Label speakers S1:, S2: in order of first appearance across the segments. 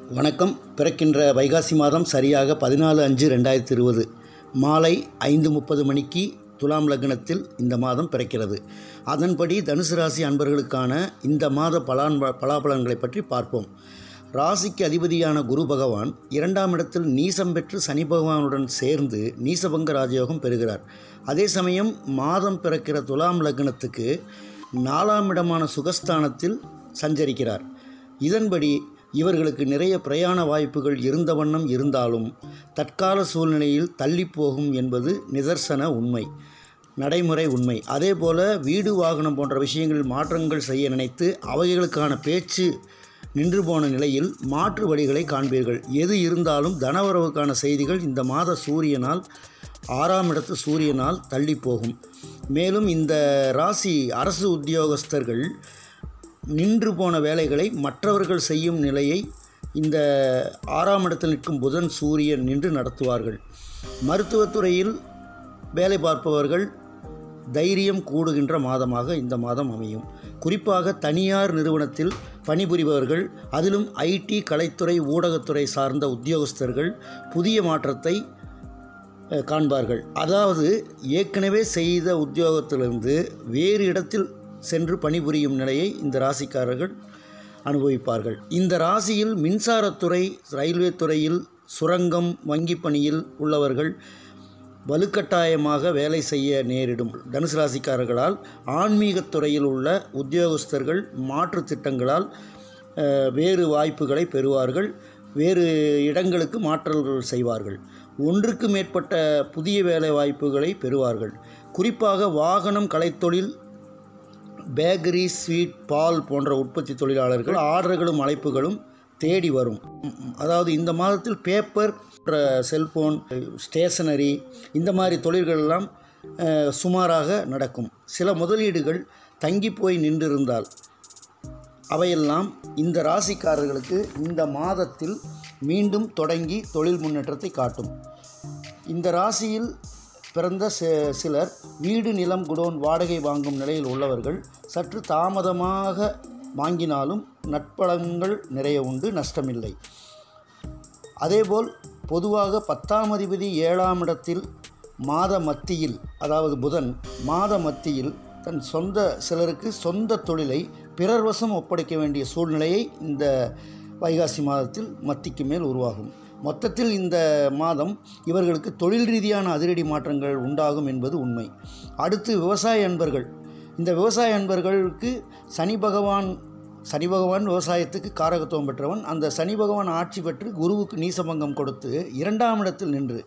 S1: வணக்கம் பிறக்கின்ற வைகாசி மாதம் சரியாக பதினாலு அஞ்சு ரெண்டாயிரத்தி இருபது மாலை ஐந்து முப்பது மணிக்கு துலாம் லக்னத்தில் இந்த மாதம் பிறக்கிறது அதன்படி தனுசு ராசி அன்பர்களுக்கான இந்த மாத பலான் பலாபலன்களை பற்றி பார்ப்போம் ராசிக்கு அதிபதியான குரு பகவான் இரண்டாம் இடத்தில் நீசம் பெற்று சனி பகவானுடன் சேர்ந்து நீசபங்க ராஜயோகம் பெறுகிறார் அதே சமயம் மாதம் பிறக்கிற துலாம் லக்னத்துக்கு நாலாம் இடமான சுகஸ்தானத்தில் சஞ்சரிக்கிறார் இதன்படி இவர்களுக்கு நிறைய பிரயாண வாய்ப்புகள் இருந்த வண்ணம் இருந்தாலும் தற்கால சூழ்நிலையில் தள்ளிப்போகும் என்பது நிதர்சன உண்மை நடைமுறை உண்மை அதே போல வீடு வாகனம் போன்ற விஷயங்களில் மாற்றங்கள் செய்ய நினைத்து அவைகளுக்கான பேச்சு நின்று போன நிலையில் மாற்று வழிகளை காண்பீர்கள் எது இருந்தாலும் தனவரவுக்கான செய்திகள் இந்த மாத சூரியனால் ஆறாம் இடத்து சூரியனால் தள்ளி போகும் மேலும் இந்த ராசி அரசு உத்தியோகஸ்தர்கள் நின்று போன வேலைகளை மற்றவர்கள் செய்யும் நிலையை இந்த ஆறாம் இடத்தில் நிற்கும் புதன் சூரியன் நின்று நடத்துவார்கள் மருத்துவத்துறையில் வேலை பார்ப்பவர்கள் தைரியம் கூடுகின்ற மாதமாக இந்த மாதம் அமையும் குறிப்பாக தனியார் நிறுவனத்தில் பணிபுரிபவர்கள் அதிலும் ஐடி கலைத்துறை ஊடகத்துறை சார்ந்த உத்தியோகஸ்தர்கள் புதிய மாற்றத்தை அஹ், காண்பார்கள் அதாவது ஏற்கனவே செய்த உத்தியோகத்திலிருந்து வேறு இடத்தில் சென்று பணிபுரியும் நிலையை இந்த ராசிக்காரர்கள் அனுபவிப்பார்கள் இந்த ராசியில் மின்சாரத்துறை ரயில்வே துறையில் சுரங்கம் வங்கிப் பணியில் உள்ளவர்கள் வலுக்கட்டாயமாக வேலை செய்ய நேரிடும் தனுசு ராசிக்காரர்களால் ஆன்மீகத் துறையில் உள்ள உத்தியோகஸ்தர்கள் மாற்றுத் திட்டங்களால் அஹ், வேறு வாய்ப்புகளை பெறுவார்கள் வேறு இடங்களுக்கு மாற்றல்கள் செய்வார்கள் ஒன்றுக்கு மேற்பட்ட புதிய வேலை வாய்ப்புகளை பெறுவார்கள் குறிப்பாக வாகனம் கலைத்தொழில் பேக்கரி ஸ்வீட் பால் போன்ற உற்பத்தி தொழிலாளர்கள் ஆர்டர்களும் அழைப்புகளும் தேடி வரும் அதாவது இந்த மாதத்தில் பேப்பர் செல்போன் ஸ்டேஷனரி இந்த மாதிரி தொழில்கள் எல்லாம் அஹ், சுமாராக நடக்கும் சில முதலீடுகள் தங்கி போய் நின்றிருந்தால் அவையெல்லாம் இந்த ராசிக்காரர்களுக்கு இந்த மாதத்தில் மீண்டும் தொடங்கி தொழில் முன்னேற்றத்தை காட்டும் இந்த ராசியில் பிறந்த சி- சிலர் வீடு நிலம் குடோன் வாடகை வாங்கும் நிலையில் உள்ளவர்கள் சற்று தாமதமாக வாங்கினாலும் நட்பலன்கள் நிறைய உண்டு நஷ்டமில்லை அதேபோல் பொதுவாக பத்தாம் அதிபதி ஏழாம் இடத்தில் மாத மத்தியில் அதாவது புதன் மாத மத்தியில் தன் சொந்த சிலருக்கு சொந்த தொழிலை பிறர் வசம் ஒப்படைக்க வேண்டிய சூழ்நிலையை இந்த வைகாசி மாதத்தில் மத்திக்கு மேல் உருவாகும் மொத்தத்தில் இந்த மாதம் இவர்களுக்கு தொழில் ரீதியான அதிரடி மாற்றங்கள் உண்டாகும் என்பது உண்மை அடுத்து விவசாய அன்பர்கள் இந்த விவசாய அன்பர்களுக்கு சனி பகவான் சனி பகவான் விவசாயத்துக்கு காரகத்துவம் பெற்றவன் அந்த சனி பகவான் ஆட்சி பெற்று குருவுக்கு நீசபங்கம் கொடுத்து இரண்டாம் இடத்தில் நின்று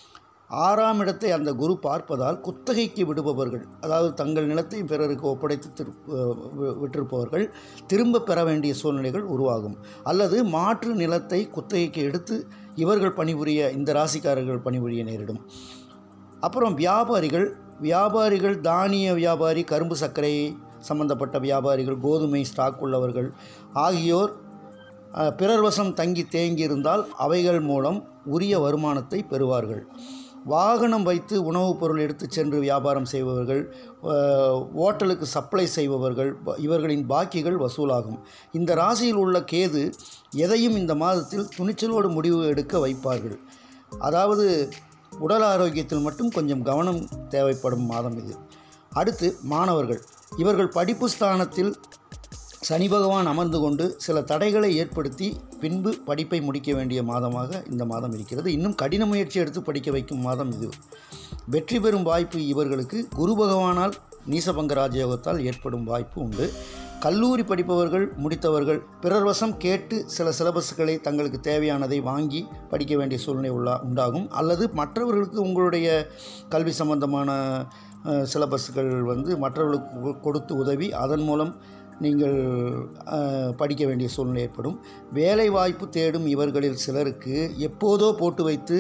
S1: ஆறாம் இடத்தை அந்த குரு பார்ப்பதால் குத்தகைக்கு விடுபவர்கள் அதாவது தங்கள் நிலத்தை பிறருக்கு ஒப்படைத்து திரு வி- விட்டிருப்பவர்கள் திரும்ப பெற வேண்டிய சூழ்நிலைகள் உருவாகும் அல்லது மாற்று நிலத்தை குத்தகைக்கு எடுத்து இவர்கள் பணிபுரிய இந்த ராசிக்காரர்கள் பணிபுரிய நேரிடும் அப்புறம் வியாபாரிகள் வியாபாரிகள் தானிய வியாபாரி கரும்பு சர்க்கரை சம்பந்தப்பட்ட வியாபாரிகள் கோதுமை ஸ்டாக் உள்ளவர்கள் ஆகியோர் அஹ், பிறர் வசம் தங்கி தேங்கியிருந்தால் அவைகள் மூலம் உரிய வருமானத்தை பெறுவார்கள் வாகனம் வைத்து உணவுப் பொருள் எடுத்துச் சென்று வியாபாரம் செய்பவர்கள் அஹ், ஓட்டலுக்கு சப்ளை செய்பவர்கள் ப- இவர்களின் பாக்கிகள் வசூலாகும் இந்த ராசியில் உள்ள கேது எதையும் இந்த மாதத்தில் துணிச்சலோடு முடிவு எடுக்க வைப்பார்கள் அதாவது உடல் ஆரோக்கியத்தில் மட்டும் கொஞ்சம் கவனம் தேவைப்படும் மாதம் இது அடுத்து மாணவர்கள் இவர்கள் படிப்பு ஸ்தானத்தில் சனி பகவான் அமர்ந்து கொண்டு சில தடைகளை ஏற்படுத்தி பின்பு படிப்பை முடிக்க வேண்டிய மாதமாக இந்த மாதம் இருக்கிறது இன்னும் கடின முயற்சி எடுத்து படிக்க வைக்கும் மாதம் இது வெற்றி பெறும் வாய்ப்பு இவர்களுக்கு குரு பகவானால் நீசபங்க ராஜயோகத்தால் ஏற்படும் வாய்ப்பு உண்டு கல்லூரி படிப்பவர்கள் முடித்தவர்கள் பிறர் வசம் கேட்டு சில சிலபஸ்களை தங்களுக்கு தேவையானதை வாங்கி படிக்க வேண்டிய சூழ்நிலை உள்ள உண்டாகும் அல்லது மற்றவர்களுக்கு உங்களுடைய கல்வி சம்பந்தமான அஹ், சிலபஸ்கள் வந்து மற்றவர்களுக்கு கொ- கொடுத்து உதவி அதன் மூலம் நீங்கள் அஹ், படிக்க வேண்டிய சூழ்நிலை ஏற்படும் வேலை வாய்ப்பு தேடும் இவர்களில் சிலருக்கு எப்போதோ போட்டு வைத்து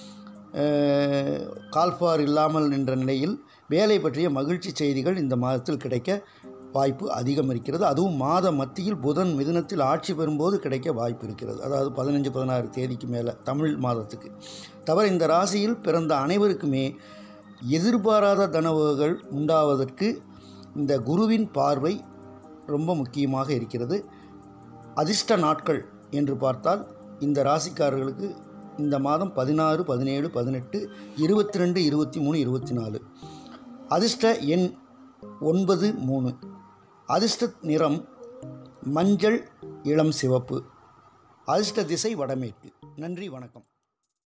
S1: அஹ், கால்பார் இல்லாமல் நின்ற நிலையில் வேலை பற்றிய மகிழ்ச்சி செய்திகள் இந்த மாதத்தில் கிடைக்க வாய்ப்பு அதிகம் இருக்கிறது அதுவும் மாத மத்தியில் புதன் மிதுனத்தில் ஆட்சி பெறும்போது கிடைக்க வாய்ப்பு இருக்கிறது அதாவது பதினஞ்சு பதினாறு தேதிக்கு மேலே தமிழ் மாதத்துக்கு தவிர இந்த ராசியில் பிறந்த அனைவருக்குமே எதிர்பாராத தனவுகள் உண்டாவதற்கு இந்த குருவின் பார்வை ரொம்ப முக்கியமாக இருக்கிறது அதிர்ஷ்ட நாட்கள் என்று பார்த்தால் இந்த ராசிக்காரர்களுக்கு இந்த மாதம் பதினாறு பதினேழு பதினெட்டு இருபத்தி ரெண்டு இருபத்தி மூணு இருபத்தி நாலு அதிர்ஷ்ட எண் ஒன்பது மூணு அதிர்ஷ்ட நிறம் மஞ்சள் இளம் சிவப்பு அதிர்ஷ்ட திசை வடமேற்கு நன்றி வணக்கம்